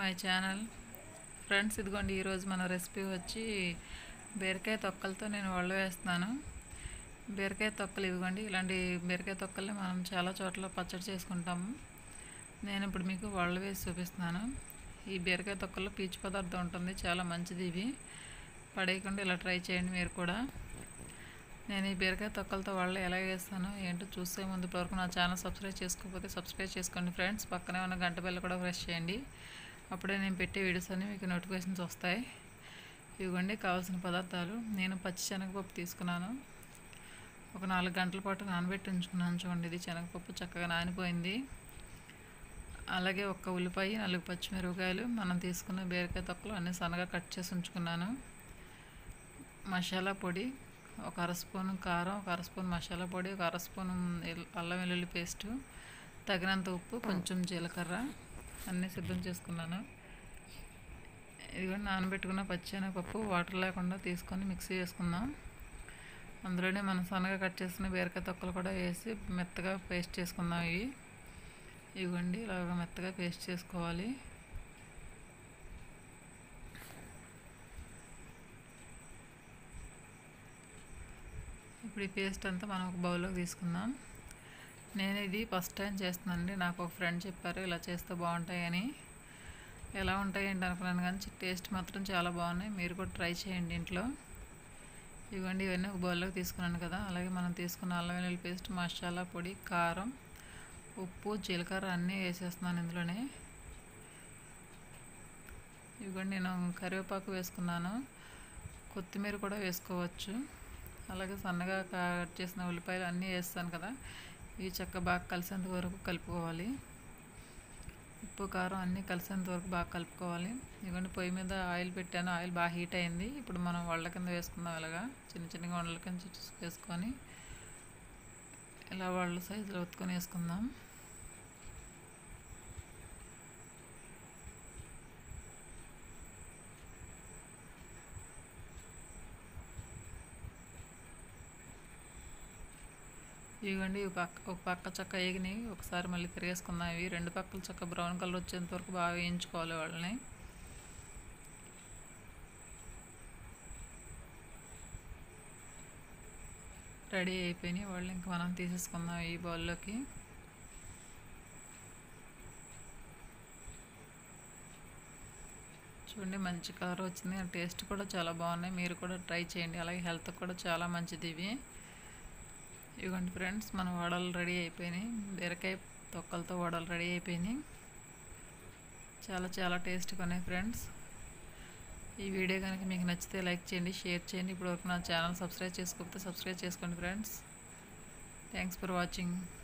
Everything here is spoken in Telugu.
మై ఛానల్ ఫ్రెండ్స్ ఇదిగోండి ఈరోజు మన రెసిపీ వచ్చి బీరకాయ తొక్కలతో నేను వల్ల వేస్తున్నాను బీరకాయ తొక్కలు ఇదిగోండి ఇలాంటి బీరకాయ తొక్కల్ని మనం చాలా చోట్ల పచ్చడి చేసుకుంటాము నేను ఇప్పుడు మీకు వల్ల వేసి చూపిస్తున్నాను ఈ బీరకాయ తొక్కల్లో పీచు పదార్థం ఉంటుంది చాలా మంచిది ఇవి పడేయకుండా ఇలా ట్రై చేయండి మీరు కూడా నేను ఈ బీరకాయ తొక్కలతో వాళ్ళు ఎలా వేస్తానో ఏంటో చూసే ముందు వరకు నా ఛానల్ సబ్స్క్రైబ్ చేసుకోకపోతే సబ్స్క్రైబ్ చేసుకోండి ఫ్రెండ్స్ పక్కనే ఉన్న గంట బెల్ల కూడా ప్రెస్ చేయండి అప్పుడే నేను పెట్టే వీడియోస్ అన్నీ మీకు నోటిఫికేషన్స్ వస్తాయి ఇవ్వండి కావాల్సిన పదార్థాలు నేను పచ్చి శనగపప్పు తీసుకున్నాను ఒక నాలుగు గంటల పాటు నానబెట్టి ఉంచుకున్నాను చూడండి ఇది శనగపప్పు చక్కగా నానిపోయింది అలాగే ఒక్క ఉల్లిపాయ నాలుగు పచ్చిమిరపకాయలు మనం తీసుకున్న బీరకాయ తొక్కలు అన్నీ సన్నగా కట్ చేసి ఉంచుకున్నాను మసాలా పొడి ఒక అర స్పూన్ కారం ఒక అర స్పూన్ మసాలా పొడి ఒక అర స్పూన్ ఎల్- అల్లం వెల్లుల్లి పేస్టు తగినంత ఉప్పు కొంచెం జీలకర్ర అన్నీ సిద్ధం చేసుకున్నాను ఇదిగోండి నానబెట్టుకున్న పచ్చెనగపప్పు వాటర్ లేకుండా తీసుకొని మిక్సీ చేసుకుందాం అందులోనే మనం సన్నగా కట్ చేసిన బీరకాయ తొక్కలు కూడా వేసి మెత్తగా పేస్ట్ చేసుకుందాం ఇవి ఇవ్వండి ఇలాగ మెత్తగా పేస్ట్ చేసుకోవాలి ఇప్పుడు ఈ పేస్ట్ అంతా మనం ఒక బౌల్లోకి తీసుకుందాం నేను ఇది ఫస్ట్ టైం చేస్తున్నానండి నాకు ఒక ఫ్రెండ్ చెప్పారు ఇలా చేస్తే బాగుంటాయని ఎలా ఉంటాయి ఏంటి అనుకున్నాను కానీ టేస్ట్ మాత్రం చాలా బాగున్నాయి మీరు కూడా ట్రై చేయండి ఇంట్లో ఇవ్వండి ఇవన్నీ ఒక బౌల్లోకి తీసుకున్నాను కదా అలాగే మనం తీసుకున్న అల్లం వెల్లుల్లి పేస్ట్ మసాలా పొడి కారం ఉప్పు జీలకర్ర అన్నీ వేసేస్తున్నాను ఇందులోనే ఇవ్వండి నేను కరివేపాకు వేసుకున్నాను కొత్తిమీర కూడా వేసుకోవచ్చు అలాగే సన్నగా కట్ చేసిన ఉల్లిపాయలు అన్నీ వేస్తాను కదా ఇవి చక్క బాగా కలిసేంత వరకు కలుపుకోవాలి ఉప్పు కారం అన్నీ కలిసేంత వరకు బాగా కలుపుకోవాలి ఇదిగోండి పొయ్యి మీద ఆయిల్ పెట్టాను ఆయిల్ బాగా హీట్ అయింది ఇప్పుడు మనం వాళ్ళ కింద వేసుకుందాం ఇలాగా చిన్న చిన్నగా వండల కింద చి- వేసుకొని ఇలా వాళ్ళ సైజులో ఒత్తుకొని వేసుకుందాం ఇవ్వండి ఒక పక్క ఒక పక్క చక్క వేగినాయి ఒకసారి మళ్ళీ తిరిగేసుకుందాం ఇవి రెండు పక్కలు చక్క బ్రౌన్ కలర్ వచ్చేంత వరకు బాగా వేయించుకోవాలి వాళ్ళని రెడీ అయిపోయినాయి వాళ్ళు ఇంకా మనం తీసేసుకుందాం ఈ బౌల్లోకి చూడండి మంచి కలర్ వచ్చింది టేస్ట్ కూడా చాలా బాగున్నాయి మీరు కూడా ట్రై చేయండి అలాగే హెల్త్ కూడా చాలా మంచిది ఇవి ఇవ్వండి ఫ్రెండ్స్ మన వడలు రెడీ అయిపోయినాయి బీరకాయ తొక్కలతో వడలు రెడీ అయిపోయినాయి చాలా చాలా టేస్ట్గా ఉన్నాయి ఫ్రెండ్స్ ఈ వీడియో కనుక మీకు నచ్చితే లైక్ చేయండి షేర్ చేయండి ఇప్పటివరకు నా ఛానల్ సబ్స్క్రైబ్ చేసుకోకపోతే సబ్స్క్రైబ్ చేసుకోండి ఫ్రెండ్స్ థ్యాంక్స్ ఫర్ వాచింగ్